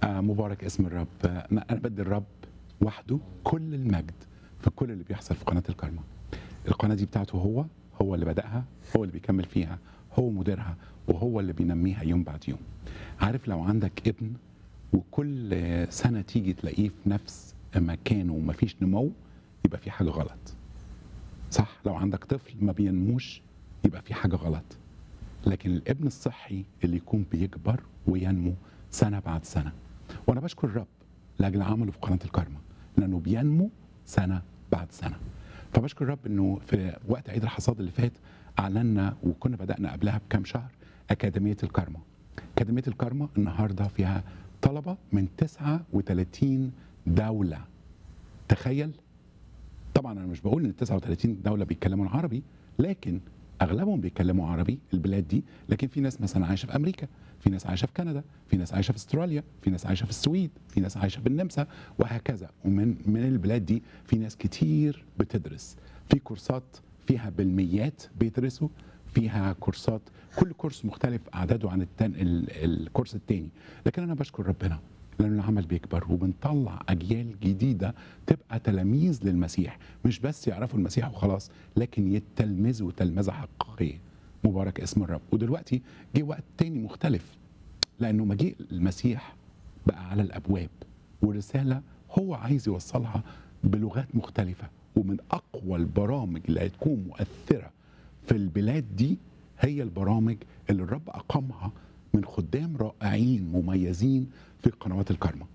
آه مبارك اسم الرب آه انا أنا بدي الرب وحده كل المجد في كل اللي بيحصل في قناه الكرمه القناه دي بتاعته هو هو اللي بداها هو اللي بيكمل فيها هو مديرها وهو اللي بينميها يوم بعد يوم عارف لو عندك ابن وكل سنه تيجي تلاقيه في نفس مكانه ومفيش نمو يبقى في حاجه غلط صح لو عندك طفل ما بينموش يبقى في حاجه غلط لكن الابن الصحي اللي يكون بيكبر وينمو سنه بعد سنه وانا بشكر الرب لاجل عمله في قناه الكرمه لانه بينمو سنه بعد سنه فبشكر الرب انه في وقت عيد الحصاد اللي فات اعلنا وكنا بدانا قبلها بكام شهر اكاديميه الكرمه اكاديميه الكرمه النهارده فيها طلبه من 39 دوله تخيل طبعا انا مش بقول ان ال 39 دوله بيتكلموا العربي لكن اغلبهم بيتكلموا عربي البلاد دي لكن في ناس مثلا عايشه في امريكا في ناس عايشه في كندا في ناس عايشه في استراليا في ناس عايشه في السويد في ناس عايشه في النمسا وهكذا ومن من البلاد دي في ناس كتير بتدرس في كورسات فيها بالميات بيدرسوا فيها كورسات كل كورس مختلف اعداده عن التان ال- الكورس التاني لكن انا بشكر ربنا لان العمل بيكبر وبنطلع اجيال جديده تبقى تلاميذ للمسيح مش بس يعرفوا المسيح وخلاص لكن يتلمذوا تلمذه حقيقيه مبارك اسم الرب ودلوقتي جه وقت تاني مختلف لانه مجيء المسيح بقى على الابواب ورساله هو عايز يوصلها بلغات مختلفه ومن اقوى البرامج اللي هتكون مؤثره في البلاد دي هي البرامج اللي الرب اقامها من خدام رائعين مميزين في قنوات الكرمه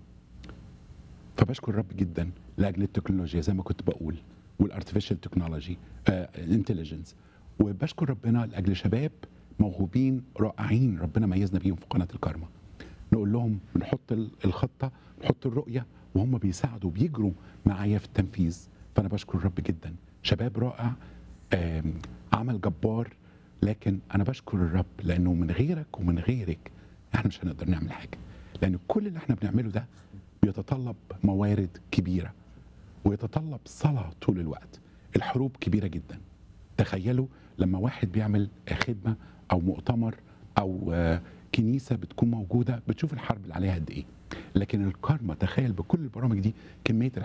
فبشكر الرب جدا لاجل التكنولوجيا زي ما كنت بقول والارتفيشال تكنولوجي انتليجنس وبشكر ربنا لاجل شباب موهوبين رائعين ربنا ميزنا بيهم في قناه الكرمه نقول لهم بنحط ال- الخطه نحط الرؤيه وهم بيساعدوا بيجروا معايا في التنفيذ فانا بشكر الرب جدا شباب رائع آم، عمل جبار لكن انا بشكر الرب لانه من غيرك ومن غيرك احنا مش هنقدر نعمل حاجه لان كل اللي احنا بنعمله ده بيتطلب موارد كبيره ويتطلب صلاه طول الوقت الحروب كبيره جدا تخيلوا لما واحد بيعمل خدمه او مؤتمر او آه، كنيسه بتكون موجوده بتشوف الحرب اللي عليها قد ايه لكن الكارما تخيل بكل البرامج دي كميه